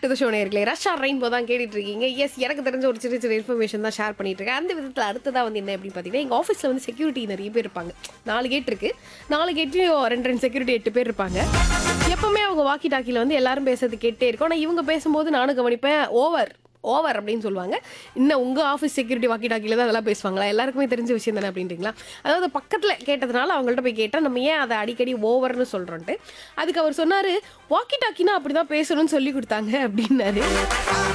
to the show நேர்களே Russia rainbow தான் கேட்டுட்டு இருக்கீங்க எஸ் எனக்கு தெரிஞ்ச ஒரு சின்ன சின்ன இன்ஃபர்மேஷன் தான் ஷேர் பண்ணிட்டு இருக்கேன் அந்த விதத்தில் அடுத்ததாக வந்து என்ன அப்படின்னு பார்த்தீங்கன்னா எங்கள் ஆஃபீஸில் வந்து செக்யூரிட்டி நிறைய பேர் இருப்பாங்க நாலு கேட் இருக்கு நாலு கேட்லையும் ரெண்டு ரெண்டு செக்யூரிட்டி எட்டு பேர் இருப்பாங்க எப்பவுமே அவங்க வாக்கி டாக்கியில் வந்து எல்லாரும் பேசுறது கேட்டே இருக்கும் ஆனால் இவங்க பேசும்போது நானும் கவனிப்பேன் ஓவர் ஓவர் அப்படின்னு சொல்லுவாங்க இன்னும் உங்கள் ஆஃபீஸ் செக்யூரிட்டி வாக்கி டாக்கியில் தான் அதெல்லாம் பேசுவாங்களா எல்லாருக்குமே தெரிஞ்ச விஷயம் தானே அப்படின்றீங்களா அதாவது பக்கத்தில் கேட்டதுனால அவங்கள்ட்ட போய் கேட்டால் நம்ம ஏன் அதை அடிக்கடி ஓவர்னு சொல்கிறோன்ட்டு அதுக்கு அவர் சொன்னார் வாக்கி டாக்கினா அப்படி தான் பேசணும்னு சொல்லி கொடுத்தாங்க அப்படின்னாரு